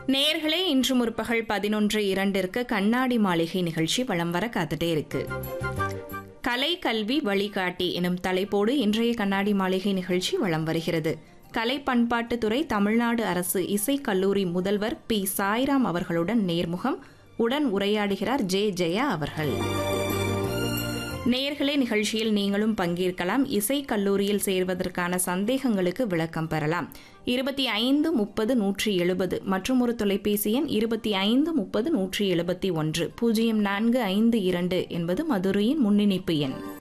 நேர்களே இன்று முற்பகல் பதினொன்று இரண்டிற்கு கண்ணாடி மாளிகை நிகழ்ச்சி வலம் வர காத்துட்டே இருக்கு கலை கல்வி வழிகாட்டி எனும் தலைப்போடு இன்றைய கண்ணாடி மாளிகை நிகழ்ச்சி வலம் வருகிறது கலை பண்பாட்டுத்துறை தமிழ்நாடு அரசு இசைக் கல்லூரி முதல்வர் பி சாய்ராம் அவர்களுடன் நேர்முகம் உடன் உரையாடுகிறார் ஜே ஜெயா அவர்கள் நேர்களே நிகழ்ச்சியில் நீங்களும் பங்கேற்கலாம் இசை கல்லூரியில் சேர்வதற்கான சந்தேகங்களுக்கு விளக்கம் பெறலாம் இருபத்தி ஐந்து முப்பது நூற்றி எழுபது மற்றும் ஒரு தொலைபேசி எண் இருபத்தி ஐந்து முப்பது நூற்றி எழுபத்தி ஒன்று பூஜ்ஜியம் நான்கு ஐந்து இரண்டு என்பது மதுரையின் முன்னிணைப்பு எண்